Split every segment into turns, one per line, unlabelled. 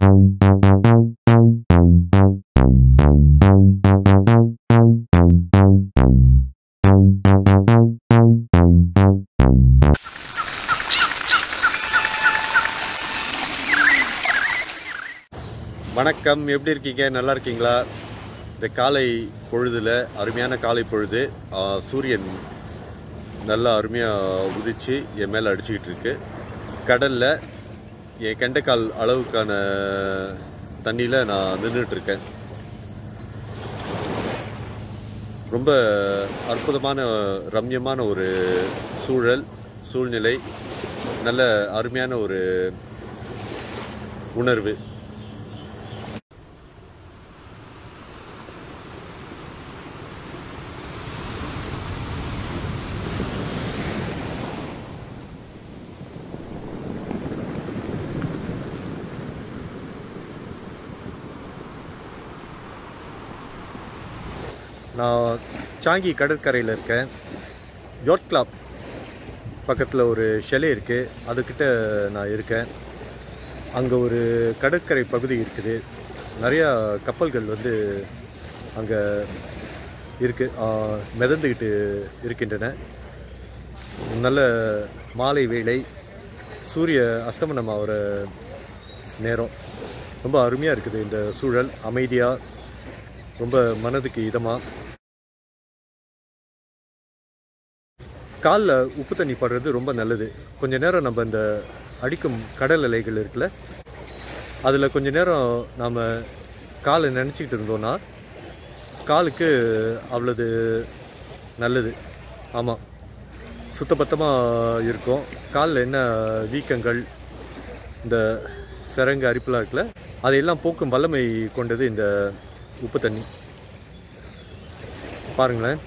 வணக்கம் எப்படி இருக்கீங்க நல்லா இருக்கீங்களா இந்த காலை பொழுதுல அருமையான காலை பொழுது ஆ, சூரியன் நல்லா அருமையாக உதிச்சு என் மேலே அடிச்சுக்கிட்டு இருக்கு கடலில் என் கெண்டைக்கால் அளவுக்கான தண்ணியில் நான் நின்றுட்டு இருக்கேன் ரொம்ப அற்புதமான ரம்யமான ஒரு சூழல் சூழ்நிலை நல்ல அருமையான ஒரு உணர்வு நான் சாங்கி கடற்கரையில் இருக்கேன் யோட் கிளப் பக்கத்தில் ஒரு ஷெலே இருக்குது அதுக்கிட்ட நான் இருக்கேன் அங்கே ஒரு கடற்கரை பகுதி இருக்குது நிறையா கப்பல்கள் வந்து அங்கே இருக்குது மிதந்துக்கிட்டு இருக்கின்றன நல்ல மாலை வேளை சூரிய அஸ்தமனம் ஆகிற நேரம் ரொம்ப அருமையாக இருக்குது இந்த சூழல் அமைதியாக ரொம்ப மனதுக்கு இதமாக காலில் உப்பு தண்ணி படுறது ரொம்ப நல்லது கொஞ்ச நேரம் நம்ம இந்த அடிக்கும் கடல் அலைகள் இருக்குல்ல அதில் கொஞ்ச நேரம் நாம் காலை நினச்சிக்கிட்டு இருந்தோன்னா காலுக்கு அவ்வளவு நல்லது ஆமாம் சுத்தபத்தமாக இருக்கும் காலில் என்ன வீக்கங்கள் இந்த சிரங்கு அரிப்புலாம் இருக்குல்ல அதையெல்லாம் போக்கும் வல்லமை கொண்டது இந்த உப்பு தண்ணி பாருங்களேன்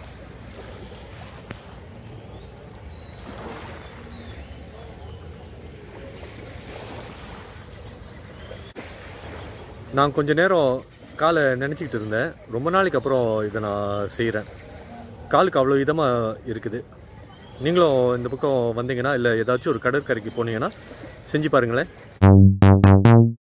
நான் கொஞ்ச நேரம் காலை நினச்சிக்கிட்டு இருந்தேன் ரொம்ப நாளைக்கு அப்புறம் இதை நான் செய்கிறேன் காலுக்கு அவ்வளோ இதமாக இருக்குது நீங்களும் இந்த பக்கம் வந்தீங்கன்னா இல்லை ஏதாச்சும் ஒரு கடற்கரைக்கு போனீங்கன்னா செஞ்சு பாருங்களேன்